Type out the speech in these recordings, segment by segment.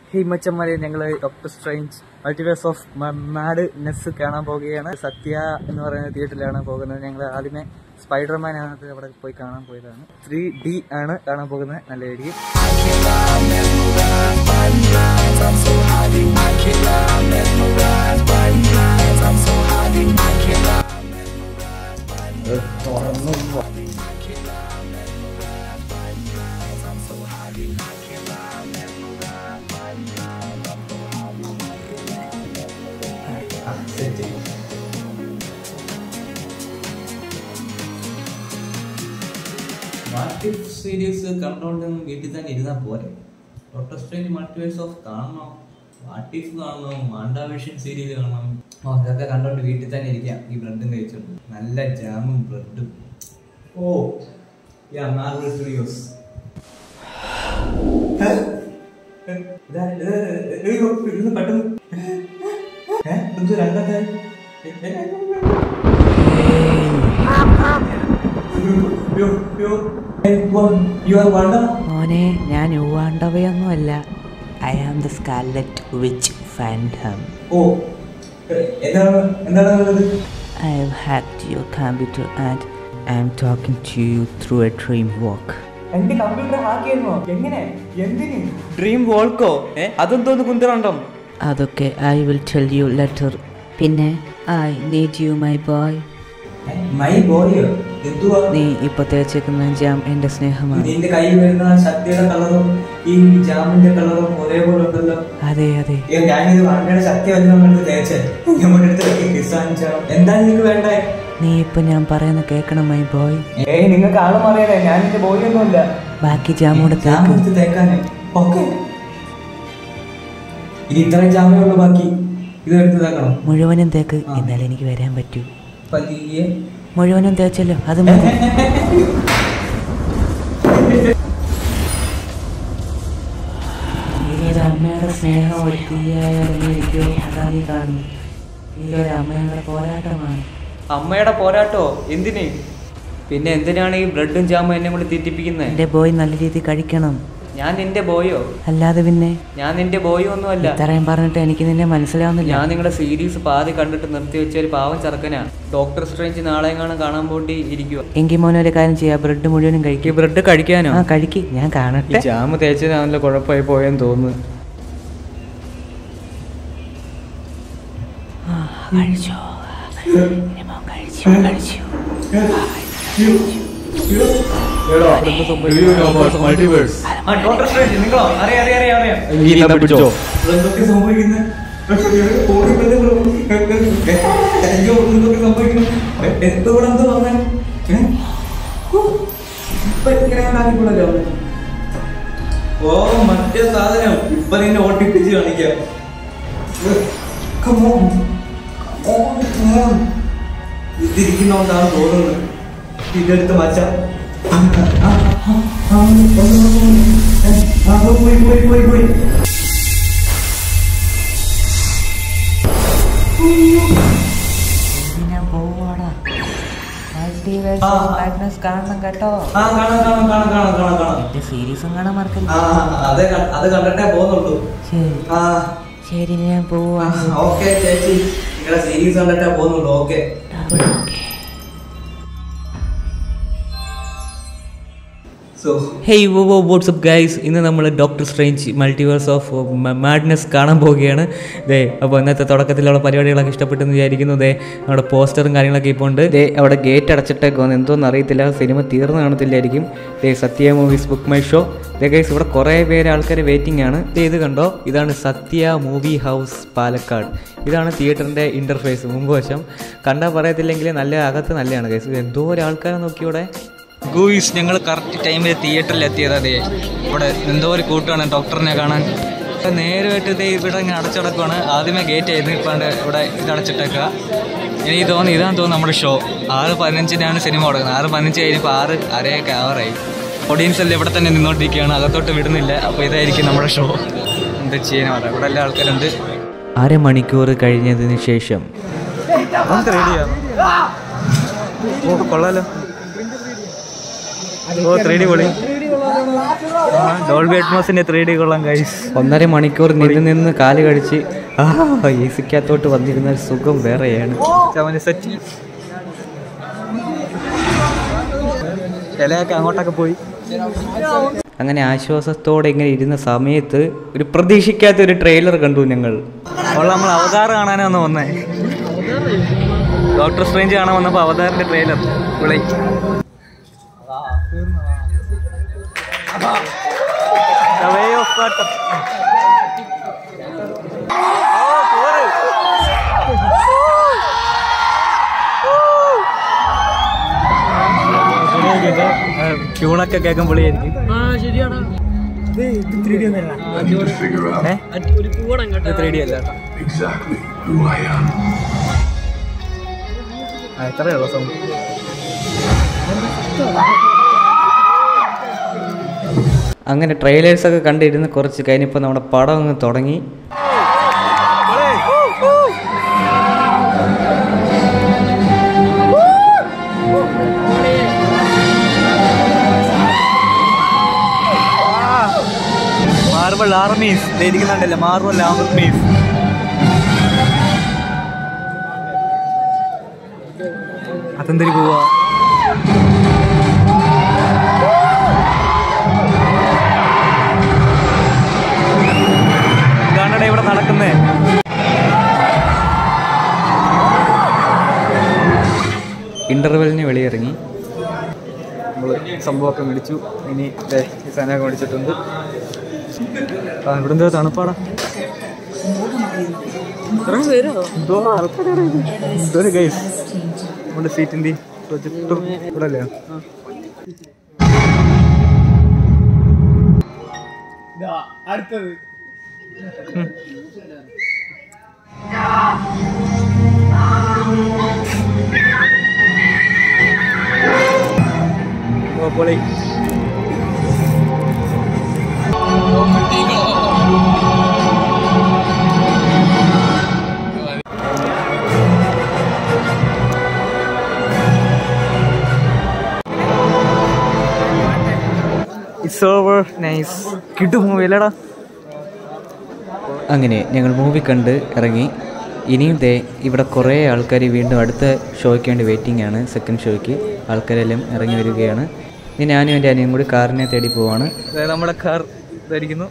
ഹേ മച്ചന്മാരെ ഞങ്ങൾ Doctor Strange Multiverse of Mad കാണാൻ പോവുകയാണ് സത്യ എന്ന് പറയുന്ന തിയേറ്ററിലാണ് പോകുന്നത് ഞങ്ങൾ ആദ്യമേ സ്പൈഡർമാൻ ആണ് അവിടെ പോയി കാണാൻ പോയതാണ് ത്രീ ഡി ആണ് കാണാൻ പോകുന്നത് നല്ല രീതിയിൽ മൾട്ടി സീരീസ് കണ്ടോണ്ട് വീട്ടിൽ തന്നെ ഇരുന്നാൽ പോരെ ഡോക്ടർ സ്ട്രേഞ്ച് മൾട്ടിവേഴ്സ് ഓഫ് കാണണം വാട്ടിഫ് കാണണം മാണ്ടാവിഷൻ സീരീസ് കാണണം ഓ ഇതൊക്കെ കണ്ടോണ്ട് വീട്ടിൽ തന്നെ ഇരിക്കാം ഈ ബ്രെഡും കഴിച്ചോണ്ട് നല്ല ജാമും ബ്രെഡും ഓ യാ മാർവൽ സ്റ്റുഡിയോസ് പെട്ടെന്ന് ഏ? എന്ത് രണ്ടത്തെ യു ആർ വണ്ടർ മോനെ ഞാൻ ഊവാണ്ടവയൊന്നുമല്ല I am the Scarlet Witch fandom ഓ എന്താണ് എന്താണ് ഉള്ളത് I have hacked your computer and I am talking to you through a dream world എന്റെ കമ്പ്യൂട്ടർ ഹാക്ക് ചെയ്യുന്നോ എങ്ങനെ എന്തിന് ഡ്രീം വോൾക്കോ ഏ അതെന്തോന്ന് കുന്തറുണ്ടോ അതൊക്കെ I will tell you later പിന്നെ I need you my boy my ബോഡിയോ എന്തുവാ നീ ഇപ്പൊ തേച്ചേക്കുന്ന ജാം എന്റെ സ്നേഹമാണ് നിന്റെ കയ്യിൽ വരുന്ന ശക്തിയുടെ കളറും ഈ ജാമിന്റെ കളറും ഒരേപോലെ ഉണ്ടല്ലോ അതെ അതെ ഏ, ഞാനിത് വണ്ടയുടെ ശക്തി വല്ല നമ്മൾ തേച്ചേ നമ്മുടെ അടുത്ത് വെക്കി കിസാൻ ജാം എന്താണ് നിങ്ങൾക്ക് വേണ്ടേ നീ ഇപ്പൊ ഞാൻ പറയുന്ന കേൾക്കണം മൈ ബോയ് ഏയ് നിങ്ങൾക്ക് ആളും അറിയാലേ ഞാൻ എന്റെ ബോയൊന്നുമില്ല ബാക്കി ജാമൂടെ ജാം തേക്ക് എടുത്ത് തേക്കാനേ ഓക്കെ ഇനി ഇത്രയും ജാമേ ഉള്ളൂ ബാക്കി ഇത് എടുത്ത് തേക്കണം മുഴുവനും തേക്ക് ആ. എന്നാലേ എനിക്ക് വരാൻ പറ്റൂ പതിയെ മുഴുവനും തേച്ചല്ലോ അത് മതി ഇതൊരു അമ്മയുടെ സ്നേഹം ഒരു തീയായി ഇറങ്ങിയിരിക്കുകയോ അതാ നീ കാണുന്നു ഇതൊരു അമ്മയുടെ പോരാട്ടമാണ് അമ്മയുടെ പോരാട്ടോ എന്തിന് പിന്നെ എന്തിനാണ് ഈ ബ്രെഡും ജാമും എന്നെ കൂടി തെറ്റിപ്പിക്കുന്നത് എന്റെ ബോയ് നല്ല രീതിയിൽ കഴിക്കണം ഞാൻ നിന്റെ ബോയോ അല്ലാതെ പിന്നെ ഞാൻ നിന്റെ ബോയോ ഒന്നുമല്ല ഇത്രയും പറഞ്ഞിട്ട് എനിക്ക് നിന്നെ മനസ്സിലാവുന്നില്ല ഞാൻ നിങ്ങളുടെ സീരീസ് പാതി കണ്ടിട്ട് നിർത്തി വെച്ച ഒരു പാവം ചെറുക്കനാ ഡോക്ടർ സ്ട്രേഞ്ച് നാളെ കാണാൻ കാണാൻ പോട്ടി ഇരിക്കുക എങ്കിൽ മോനെ ഒരു കാര്യം ചെയ്യാം ബ്രെഡ് മുഴുവനും ഈ കഴിക്കും ബ്രെഡ് കഴിക്കാനോ ആ കഴിക്ക് ഞാൻ ഈ കാണട്ടെ ജാമ് തേച്ചതാണല്ലോ കുഴപ്പമായി പോയെന്ന് തോന്നുന്നു ആ, കഴിച്ചോ ഇനി മോൻ കഴിച്ചു കഴിച്ചു ആ ഡോക്ടർ സ്ട്രേഞ്ച് നിങ്ങളോ അറിയാം അറിയാം അറിയാം അറിയാം പിടിച്ചോ എന്തൊക്കെ സംഭവിക്കുന്നത് അയ്യോ എന്തൊക്കെ സംഭവിക്കുന്നു എന്തോടെ എന്തോ വന്നേ ഇപ്പൊ ഇങ്ങനെ ആക്കിക്കൂടല്ലോ ഓ മറ്റേ സാധനം ഇപ്പൊ നിന്നെ ഓട്ടിപ്പിച്ച് കാണിക്കാം Come on. Come on, come on. ഇതിരിക്കുന്നോണ്ടാണ് തോന്നുന്നത് ഇതെടുത്ത് മാറ്റാം ആ, ആ, ആ, ആ, ഒന്ന്, ഒന്ന്, ഒന്ന്. ആ, പോയി പോയി പോയി പോയി ഞാൻ പോവാടാ ആ. മാഗ്നസ് കാണണം കേട്ടോ ആ കാണാം കാണാം കാണാം കാണാം കാണാം കാണാം എന്റെ സീരീസും കാണാൻ മറക്കല്ല ആ അത് ക- അത് കണ്ടിട്ടേ പോകുന്നുള്ളൂ ശരി ആ ശരി ഇനി ഞാൻ പോവാ ഓക്കെ ചേച്ചി നിങ്ങളുടെ സീരീസ് കണ്ടിട്ടേ പോകുന്നുള്ളൂ ഓക്കെ ഓക്കെ സോ ഹേയ് വോ വോ വാട്സപ്പ് ഗൈസ് ഇന്ന് നമ്മൾ Doctor Strange Multiverse of Madness കാണാൻ പോവുകയാണ് ദേ അപ്പോൾ ഇന്നത്തെ തുടക്കത്തിലുള്ള പരിപാടികളൊക്കെ ഇഷ്ടപ്പെട്ടെന്ന് വിചാരിക്കുന്നു ദേ അവിടെ പോസ്റ്ററും കാര്യങ്ങളൊക്കെ ഇപ്പോൾ ഉണ്ട് ദേ അവിടെ ഗേറ്റ് അടച്ചിട്ടേക്കോന്ന് എന്തോന്ന് അറിയത്തില്ല സിനിമ തീർന്നു കാണത്തില്ലായിരിക്കും ദേ Sathya movies BookMyShow ദേ ഗൈസ് ഇവിടെ കുറേ പേര് ആൾക്കാർ വെയിറ്റിംഗ് ആണ് ദേ ഇത് കണ്ടോ ഇതാണ് സത്യ മൂവി ഹൗസ് പാലക്കാട് ഇതാണ് തിയേറ്ററിൻ്റെ ഇൻ്റർഫേസ് മുമ്പ് വശം കണ്ടാൽ പറയത്തില്ലെങ്കിൽ നല്ല അകത്ത് നല്ലതാണ് ഗൈസ് എന്തോ ഒരു ആൾക്കാരെ നോക്കിയോടെ ഗൂയിസ് ഞങ്ങൾ കറക്റ്റ് ടൈമിൽ തിയേറ്ററിൽ എത്തിയതാ ദേ ഇവിടെ എന്തോ ഒരു കൂട്ടാണ് ഡോക്ടറിനെ കാണാൻ ഇപ്പം നേരമായിട്ട് ദേ ഇവിടെ ഇങ്ങനെ അടച്ചടക്കുവാണ് ആദ്യമേ ഗേറ്റ് ആയിരുന്നു ഇപ്പം ഇവിടെ ഇത് അടച്ചിട്ടേക്കുക എനിക്ക് തോന്നി ഇതാന്ന് തോന്നുന്നു നമ്മുടെ ഷോ ആറ് പതിനഞ്ചിനാണ് സിനിമ തുടങ്ങുന്നത് ആറ് പതിനഞ്ച് കഴിഞ്ഞപ്പോൾ ആറ് അരയൊക്കെ ആവറായി ഓഡിയൻസ് എല്ലാം ഇവിടെ തന്നെ നിന്നോണ്ടിരിക്കുകയാണ് അകത്തോട്ട് വിടുന്നില്ല അപ്പോൾ ഇതായിരിക്കും നമ്മുടെ ഷോ എന്താ ചെയ്യാൻ പറയാം ഇവിടെ എല്ലാ ആൾക്കാരുണ്ട് അരമണിക്കൂർ കഴിഞ്ഞതിന് ശേഷം ഓ കൊള്ളാലോ ഓ ത്രീ ഡി പൊളി ഡോൾബി അറ്റ്മോസിന്റെ ത്രീ ഡി കൊള്ളാം ഗൈസ് ഒന്നര മണിക്കൂർ നിന്ന് നിന്ന് കാല് കഴിച്ച് ആ എ സിക്കകത്തോട്ട് വന്നിരുന്ന ഒരു സുഖം വേറെയാണ് ചവന് സെറ്റ് ഇലയൊക്കെ അങ്ങോട്ടൊക്കെ പോയി അങ്ങനെ ആശ്വാസത്തോടെ ഇങ്ങനെ ഇരുന്ന സമയത്ത് ഒരു പ്രതീക്ഷിക്കാത്ത ഒരു ട്രെയിലർ കണ്ടു ഞങ്ങൾ അപ്പോൾ നമ്മൾ അവതാർ കാണാനാണ് വന്നേ ഡോക്ടർ സ്ട്രേഞ്ച് കാണാൻ വന്നപ്പോൾ അവതാറിന്റെ ട്രെയിലർ വിളി The way of water. ട്യൂണൊക്കെ കേൾക്കാൻ പൊളിയായിരിക്കും ത്രീ ഡി അല്ല കേട്ടോ. exactly who I am. ആ, ഇത്രയേ ഉള്ളൂ സൗണ്ട് അങ്ങനെ ട്രെയിലേഴ്സൊക്കെ കണ്ടിരുന്ന് കുറച്ച് കഴിഞ്ഞപ്പോൾ നമ്മുടെ പടം അങ്ങ് തുടങ്ങി മാർബിൾ ആർമീസ് ഇരിക്കുന്നുണ്ടല്ലോ മാർബിൾ ആർമീസ് അതെന്തൊരു പോവാ ഇതാണടെ ഇവിടെ നടക്കുന്നേ ഇൻ്റർവെല്ലിന് വെളിയിറങ്ങി നമ്മൾ സംഭവമൊക്കെ മേടിച്ചു ഇനി ദേ ഈ സാധനമൊക്കെ മേടിച്ചിട്ടുണ്ട് ആ ഇവിടെ എന്തോ തണുപ്പാടാ എന്തോ ആൾക്കാരാണ് ഇത്. എന്തോരം ഗൈസ് നമ്മുടെ സീറ്റിൻ്റെ പ്രൊജക്ടർ ഇവിടെ അല്ലേ ഓ പൊളി ഇറ്റ്സ് ഓവർ നൈസ് കിട്ടു മൂവി അല്ലടാ അങ്ങനെ ഞങ്ങൾ മൂവി കണ്ട് ഇറങ്ങി ഇനിയും ദേ ഇവിടെ കുറേ ആൾക്കാർ വീണ്ടും അടുത്ത ഷോയ്ക്ക് വേണ്ടി വെയിറ്റിംഗ് ആണ് സെക്കൻഡ് ഷോയ്ക്ക് ആൾക്കാരെല്ലാം ഇറങ്ങി വരികയാണ് ഇനി ഞാനും എൻ്റെ അനിയും കൂടി കാറിനെ തേടി പോവാണ് അതായത് നമ്മുടെ കാർ ഇതായിരിക്കുന്നു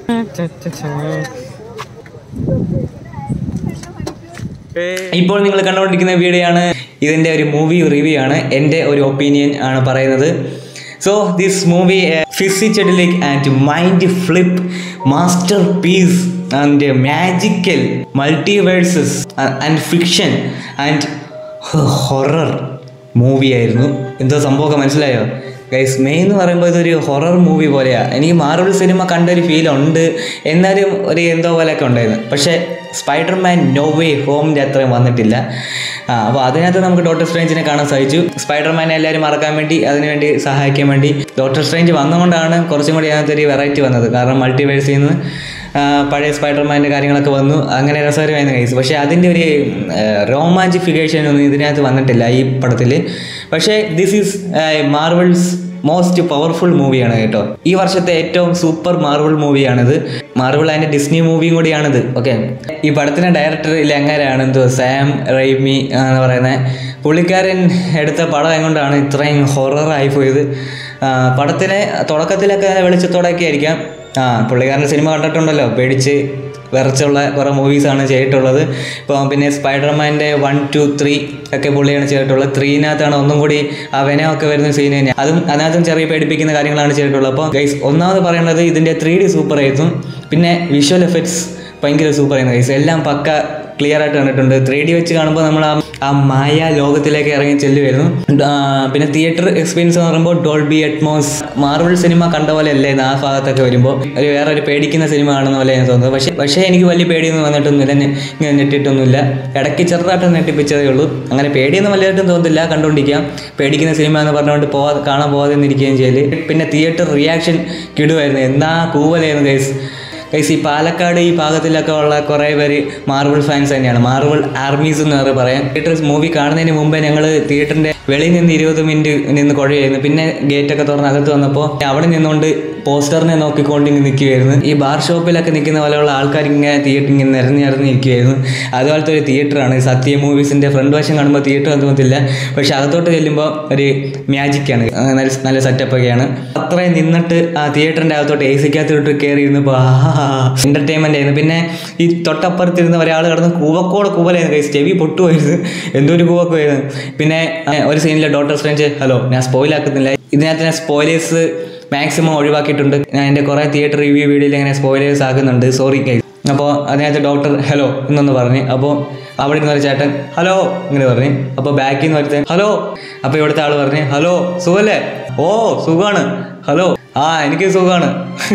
ഇപ്പോൾ നിങ്ങൾ കണ്ടുകൊണ്ടിരിക്കുന്ന വീഡിയോ ആണ് ഇതിൻ്റെ ഒരു മൂവി റിവ്യൂ ആണ് എൻ്റെ ഒരു ഒപ്പീനിയൻ ആണ് പറയുന്നത് so this movie psychedelic and mind flip masterpiece and magical multiverses and fiction and horror movie ആയിരുന്നു എന്തോ സംഭവമൊക്കെ മനസ്സിലായോ ഗൈസ് മെയിൻ എന്ന് പറയുമ്പോൾ ഇതൊരു ഹൊറർ മൂവി പോലെയാണ് എനിക്ക് മാർവൽ സിനിമ കണ്ടൊരു ഫീൽ ഉണ്ട് എന്നാലും ഒരു എന്തോ പോലെയൊക്കെ ഉണ്ടായിരുന്നു പക്ഷേ സ്പൈഡർമാൻ നോ വേ ഹോമിൻ്റെ അത്രയും വന്നിട്ടില്ല ആ അപ്പോൾ അതിനകത്ത് നമുക്ക് ഡോക്ടർ സ്ട്രേഞ്ചിനെ കാണാൻ സാധിച്ചു സ്പൈഡർമാനെ എല്ലാവരും മറക്കാൻ വേണ്ടി അതിനുവേണ്ടി സഹായിക്കാൻ വേണ്ടി ഡോക്ടർ സ്ട്രേഞ്ച് വന്നുകൊണ്ടാണ് കുറച്ചും കൂടി അതിനകത്തൊരു വെറൈറ്റി വന്നത് കാരണം മൾട്ടിവേഴ്സിൽ നിന്ന് ആ, പഴയ സ്പൈഡർമാൻ്റെ കാര്യങ്ങളൊക്കെ വന്നു അങ്ങനെ രസകരമായിരുന്നു കേസ് പക്ഷേ അതിൻ്റെ ഒരു റോമാഞ്ചിഫിക്കേഷൻ ഒന്നും ഇതിനകത്ത് വന്നിട്ടില്ല ഈ പടത്തിൽ പക്ഷേ this is Marvel's most powerful മൂവിയാണ് കേട്ടോ ഈ വർഷത്തെ ഏറ്റവും സൂപ്പർ മാർവൽ മൂവിയാണിത് മാർവൽ ആൻഡ് ഡിസ്നി മൂവിയും കൂടിയാണിത് ഓക്കെ ഈ പടത്തിൻ്റെ ഡയറക്ടർ ഇല്ലങ്ങാരാണ് എന്തോ സാം റൈമി എന്ന് പറയുന്നത് പുള്ളിക്കാരൻ എടുത്ത പടം എങ്ങോട്ടാണ് ഇത്രയും ഹൊററായി പോയത് ആ, പടത്തിലെ തുടക്കത്തിലൊക്കെ വെളിച്ചത്തോടെയൊക്കെ ആയിരിക്കാം ആ പുള്ളിക്കാരൻ്റെ സിനിമ കണ്ടിട്ടുണ്ടല്ലോ പേടിച്ച് വിറച്ചുള്ള കുറേ മൂവീസാണ് ചെയ്തിട്ടുള്ളത് ഇപ്പോൾ പിന്നെ സ്പൈഡർമാൻ്റെ വൺ ടു ത്രീ ഒക്കെ പുള്ളിയാണ് ചെയ്തിട്ടുള്ളത് ത്രീനകത്താണ് ഒന്നും കൂടി ആ വെനമൊക്കെ വരുന്ന സീൻ തന്നെ അതും അതിനകത്തും ചെറിയ പേടിപ്പിക്കുന്ന കാര്യങ്ങളാണ് ചെയ്തിട്ടുള്ളത് അപ്പോൾ ഗൈസ് ഒന്നാമത് പറയേണ്ടത് ഇതിൻ്റെ ത്രീ ഡി സൂപ്പർ ആയിരുന്നു പിന്നെ വിഷ്വൽ എഫക്ട്സ് ഭയങ്കര സൂപ്പർ ആയിരുന്നു ഗൈസ് എല്ലാം പക്ക ക്ലിയർ ആയിട്ട് കണ്ടിട്ടുണ്ട് ത്രീ ഡി വെച്ച് കാണുമ്പോൾ നമ്മൾ ആ ആ മായ ലോകത്തിലേക്ക് ഇറങ്ങി ചെല്ലുമായിരുന്നു ആ, പിന്നെ തിയേറ്റർ എക്സ്പീരിയൻസ് എന്ന് പറയുമ്പോൾ ഡോൾബി അറ്റ്മോസ് മാർവൽ സിനിമ കണ്ട പോലെ അല്ലായിരുന്നു ആ ഭാഗത്തൊക്കെ വരുമ്പോൾ ഒരു വേറെ ഒരു പേടിക്കുന്ന സിനിമ കാണുന്ന പോലെ എനിക്ക് തോന്നുന്നത് പക്ഷേ പക്ഷേ എനിക്ക് വലിയ പേടിയൊന്നും വന്നിട്ടൊന്നുമില്ല നെ- ഇങ്ങനെ ഞെട്ടിയിട്ടൊന്നുമില്ല ഇടയ്ക്ക് ചെറുതായിട്ട് ഞെട്ടിപ്പിച്ചതേ ഉള്ളൂ അങ്ങനെ പേടിയൊന്നും വലുതായിട്ടും തോന്നുന്നില്ല കണ്ടുകൊണ്ടിരിക്കാം പേടിക്കുന്ന സിനിമ എന്ന് പറഞ്ഞുകൊണ്ട് പോവാ കാണാൻ പോകാതെ നിന്നിരിക്കുകയും ചെയ്യല് പിന്നെ തിയേറ്റർ റിയാക്ഷൻ കിടുമായിരുന്നു എന്നാ കൂവലായിരുന്നു ഗൈസ് ഗൈസ് ഈ പാലക്കാട് ഈ ഭാഗത്തിലൊക്കെ ഉള്ള കുറേ പേര് മാർവൽ ഫാൻസ് തന്നെയാണ് മാർവൽ ആർമീസ് എന്ന് വേറെ പറയാം തിയേറ്റർ മൂവി കാണുന്നതിന് മുമ്പേ ഞങ്ങൾ തിയേറ്ററിൻ്റെ വെളിയിൽ നിന്ന് ഇരുപത് മിനിറ്റ് നിന്ന് കുഴയായിരുന്നു പിന്നെ ഗേറ്റൊക്കെ തുറന്ന് അകത്ത് വന്നപ്പോൾ അവിടെ നിന്നുകൊണ്ട് പോസ്റ്ററിനെ നോക്കിക്കൊണ്ട് ഇങ്ങനെ നിൽക്കുകയായിരുന്നു ഈ ബാർ ഷോപ്പിലൊക്കെ നിൽക്കുന്ന പോലെയുള്ള ആൾക്കാർ ഇങ്ങനെ തിയേറ്റർ ഇങ്ങനെ നിറഞ്ഞു നിറഞ്ഞ് നിൽക്കുകയായിരുന്നു അതുപോലത്തെ ഒരു തിയേറ്ററാണ് സത്യ മൂവീസിൻ്റെ ഫ്രണ്ട് വശം കാണുമ്പോൾ തിയേറ്റർ തോന്നത്തില്ല പക്ഷെ അകത്തോട്ട് ചെല്ലുമ്പോൾ ഒരു മാജിക്കാണ് നല്ല നല്ല സെറ്റപ്പൊക്കെയാണ് അത്രയും നിന്നിട്ട് ആ തിയേറ്ററിൻ്റെ അകത്തോട്ട് എ സിക്കകത്തോട്ട് കയറി ഇരുന്നപ്പോൾ എൻ്റർടൈൻമെൻ്റ് ആയിരുന്നു പിന്നെ ഈ തൊട്ടപ്പുറത്തിരുന്ന ഒരാൾ കിടന്ന് കൂവക്കോടെ കൂവലായിരുന്നു കൈസ് ചെവി പൊട്ടുമായിരുന്നു എന്തോ ഒരു കൂവക്കുമായിരുന്നു പിന്നെ ഏ, ഒരു സീനിലെ ഡോക്ടർ സ്ട്രേഞ്ച് ഹലോ ഞാൻ സ്പോയിലാക്കുന്നില്ല ഇതിനകത്ത് ഞാൻ സ്പോയിലേഴ്സ് മാക്സിമം ഒഴിവാക്കിയിട്ടുണ്ട് ഞാൻ എൻ്റെ കുറേ തിയേറ്റർ റിവ്യൂ വീഡിയോയിൽ ഇങ്ങനെ സ്പോയിലേഴ്സ് ആക്കുന്നുണ്ട് സോറി കൈസ് അപ്പോൾ അതിനകത്ത് ഡോക്ടർ ഹലോ എന്നൊന്ന് പറഞ്ഞു അപ്പോൾ അവിടെ ഇരുന്ന ഒരു ചേട്ടൻ ഹലോ ഇങ്ങനെ പറഞ്ഞു അപ്പോൾ ബാക്കിൽ നിന്ന് ഒരുത്തൻ ഹലോ അപ്പോൾ ഇവിടുത്തെ ആൾ പറഞ്ഞു ഹലോ സുഖല്ലേ ഓ സുഖമാണ് ഹലോ ആ എനിക്ക് സുഖമാണ്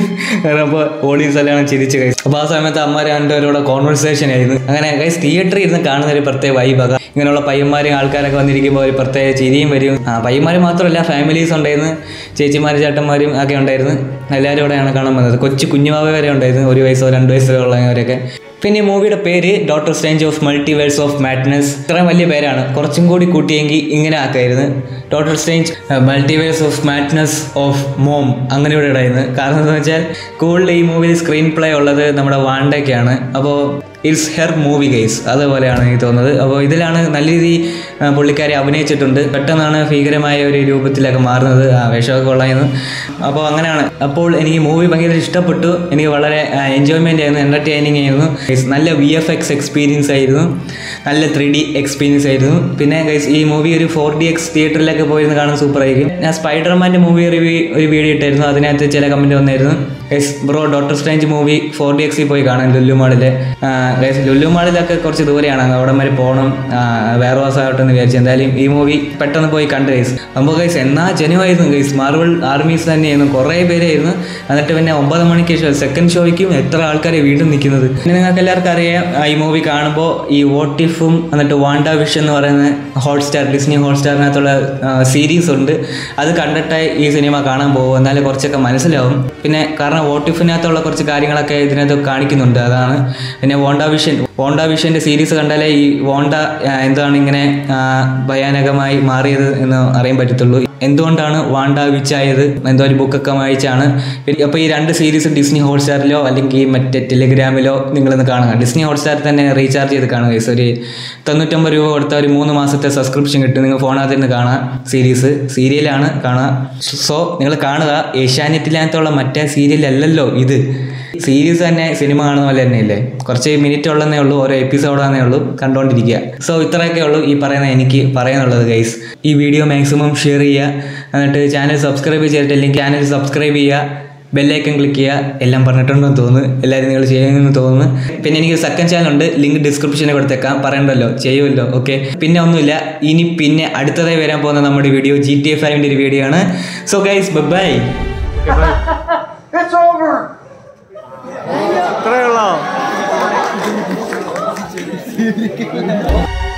അപ്പോൾ ഓഡിയൻസ് എല്ലാം ചിരിച്ച് കൈസ് അപ്പോൾ ആ സമയത്ത് അമ്മ രണ്ടുപേരോട് കോൺവെർസേഷൻ ആയിരുന്നു അങ്ങനെ കൈസ് തിയേറ്ററിൽ ഇരുന്ന് കാണുന്ന ഒരു പ്രത്യേക വൈബാക ഇങ്ങനെയുള്ള പയ്യന്മാരും ആൾക്കാരൊക്കെ വന്നിരിക്കുമ്പോൾ ഒരു പ്രത്യേക ചിരിയും വരും ആ പയ്യന്മാർ മാത്രമല്ല ഫാമിലീസ് ഉണ്ടായിരുന്നു ചേച്ചിമാരും ചേട്ടന്മാരും ഒക്കെ ഉണ്ടായിരുന്നു എല്ലാവരും ഇവിടെയാണ് കാണാൻ വന്നത് കൊച്ചു കുഞ്ഞുമാവ വരെ ഉണ്ടായിരുന്നു ഒരു വയസ്സോ രണ്ട് വയസ്സോ ഉള്ളവരൊക്കെ പിന്നെ ഈ മൂവിയുടെ പേര് Doctor Strange of Multiverse of Madness ഇത്രയും വലിയ പേരാണ് കുറച്ചും കൂടി കൂട്ടിയെങ്കിൽ ഇങ്ങനെ ആക്കായിരുന്നു Doctor Strange Multiverse of Madness of mom അങ്ങനെ ഇവിടെ ഇടായിരുന്നു കാരണം എന്താണെന്ന് വെച്ചാൽ കൂടുതൽ ഈ മൂവിയിൽ സ്ക്രീൻ പ്ലേ ഉള്ളത് നമ്മുടെ വാണ്ടയ്ക്കാണ് അപ്പോൾ ഇറ്റ്സ് ഹെർ മൂവി ഗൈസ് അതുപോലെയാണ് എനിക്ക് തോന്നുന്നത് അപ്പോൾ ഇതിലാണ് നല്ല രീതിയിൽ ആ, പുള്ളിക്കാരി അഭിനയിച്ചിട്ടുണ്ട് പെട്ടെന്നാണ് ഭീകരമായ ഒരു രൂപത്തിലൊക്കെ മാറുന്നത് ആ വേഷമൊക്കെ കൊള്ളായിരുന്നു അപ്പോൾ അങ്ങനെയാണ് അപ്പോൾ എനിക്ക് മൂവി ഭയങ്കര ഇഷ്ടപ്പെട്ടു എനിക്ക് വളരെ എൻജോയ്മെൻ്റ് ആയിരുന്നു എൻ്റർടൈനിങ് ആയിരുന്നു Guys, നല്ല വി എഫ് എക്സ് എക്സ്പീരിയൻസ് ആയിരുന്നു നല്ല ത്രീ ഡി എക്സ്പീരിയൻസ് ആയിരുന്നു പിന്നെ ഗൈസ് ഈ മൂവി ഒരു ഫോർ ഡി എക്സ് തിയേറ്ററിലൊക്കെ പോയിരുന്ന് കാണാൻ സൂപ്പർ ആയിരിക്കും ഞാൻ സ്പൈഡർമാൻ്റെ മൂവി റിവ്യൂ ഒരു വീഡിയോ ഇട്ടായിരുന്നു അതിനകത്ത് ചില കമൻറ്റ് വന്നായിരുന്നു guys bro Doctor Strange movie four D എക്സിൽ പോയി കാണാൻ ലുല്ലു മാളിൽ ഗൈസ് ലുല്ലു മാളിലൊക്കെ കുറച്ച് ദൂരെയാണ് അവിടെ വരെ പോകണം വേറെ ദിവസമായിട്ടെന്ന് വിചാരിച്ചു എന്തായാലും ഈ മൂവി പെട്ടെന്ന് പോയി കണ്ട് ഗൈസ് അപ്പോൾ ഗൈസ് എന്നാ ജനുവായിരുന്നു ഗൈസ് മാർവൽ ആർമീസ് തന്നെയായിരുന്നു കുറേ പേരായിരുന്നു എന്നിട്ട് പിന്നെ ഒമ്പത് മണിക്ക് ശേഷം സെക്കൻഡ് ഷോയ്ക്കും എത്ര ആൾക്കാരെ വീണ്ടും നിൽക്കുന്നത് പിന്നെ നിങ്ങൾക്ക് എല്ലാവർക്കും അറിയാം ആ, ഈ മൂവി കാണുമ്പോൾ ഈ വോട്ടിഫും എന്നിട്ട് വാണ്ട വിഷ് എന്ന് പറയുന്ന ഹോട്ട്സ്റ്റാർ ഡിസ്നി ഹോട്ട്സ്റ്റാറിനകത്തുള്ള സീരീസ് ഉണ്ട് അത് കണ്ടിട്ടേ ഈ സിനിമ കാണാൻ പോകും എന്നാലേ കുറച്ചൊക്കെ മനസ്സിലാവും പിന്നെ കാരണം വോട്ടിഫിനകത്തുള്ള കുറച്ച് കാര്യങ്ങളൊക്കെ ഇതിനകത്ത് കാണിക്കുന്നുണ്ട് അതാണ് പിന്നെ വോണ്ട വിഷൻ വോണ്ട വിഷൻ്റെ സീരീസ് കണ്ടാലേ ഈ വോണ്ട ആ, എന്താണ് ഇങ്ങനെ ആ, ഭയാനകമായി മാറിയത് എന്ന് അറിയാൻ പറ്റത്തുള്ളൂ എന്തുകൊണ്ടാണ് വാണ്ട വിച്ചായത് എന്തോ ഒരു ബുക്കൊക്കെ വായിച്ചാണ് പിന്നെ അപ്പോൾ ഈ രണ്ട് സീരീസ് ഡിസ്നി ഹോട്ട്സ്റ്റാറിലോ അല്ലെങ്കിൽ മറ്റേ ടെലിഗ്രാമിലോ നിങ്ങളൊന്ന് കാണുക ഡിസ്നി ഹോട്ട്സ്റ്റാറിൽ തന്നെ റീചാർജ് ചെയ്ത് കാണുക guys. ഒരു തൊണ്ണൂറ്റൊമ്പത് രൂപ കൊടുത്ത ഒരു മൂന്ന് മാസത്തെ സബ്സ്ക്രിപ്ഷൻ കിട്ടും നിങ്ങൾ ഫോണകത്ത് നിന്ന് കാണാം സീരീസ് സീരിയലാണ് കാണുക സോ നിങ്ങൾ കാണുക ഏഷ്യാനെറ്റിനകത്തുള്ള മറ്റേ സീരിയലല്ലല്ലോ ഇത് സീരീസ് തന്നെ സിനിമ കാണുന്ന പോലെ തന്നെയല്ലേ കുറച്ച് മിനിറ്റ് ഉള്ളതേ ഉള്ളൂ ഓരോ എപ്പിസോഡാന്നേ ഉള്ളൂ കണ്ടുകൊണ്ടിരിക്കുക സോ ഇത്രയൊക്കെ ഉള്ളൂ ഈ പറയുന്ന എനിക്ക് പറയാനുള്ളത് ഗൈസ് ഈ വീഡിയോ മാക്സിമം ഷെയർ ചെയ്യുക എന്നിട്ട് ചാനൽ സബ്സ്ക്രൈബ് ചെയ്തിട്ടില്ലെങ്കിൽ ചാനൽ സബ്സ്ക്രൈബ് ചെയ്യുക ബെല്ലൈക്കൺ ക്ലിക്ക് ചെയ്യുക എല്ലാം പറഞ്ഞിട്ടുണ്ടെന്ന് തോന്നുന്നു എല്ലാവരും നിങ്ങൾ ചെയ്യുമെന്ന് തോന്നുന്നു പിന്നെ എനിക്ക് സെക്കൻഡ് ചാനൽ ഉണ്ട് ലിങ്ക് ഡിസ്ക്രിപ്ഷനിൽ കൊടുത്തേക്കാം പറയണ്ടല്ലോ ചെയ്യുമല്ലോ ഓക്കെ പിന്നെ ഒന്നുമില്ല ഇനി പിന്നെ അടുത്തതായി വരാൻ പോകുന്ന നമ്മുടെ വീഡിയോ ജി ടി എഫ് ഫൈവിൻ്റെ ഒരു വീഡിയോ ആണ് so guys bye It's over! ഇത്രയുള്ളോ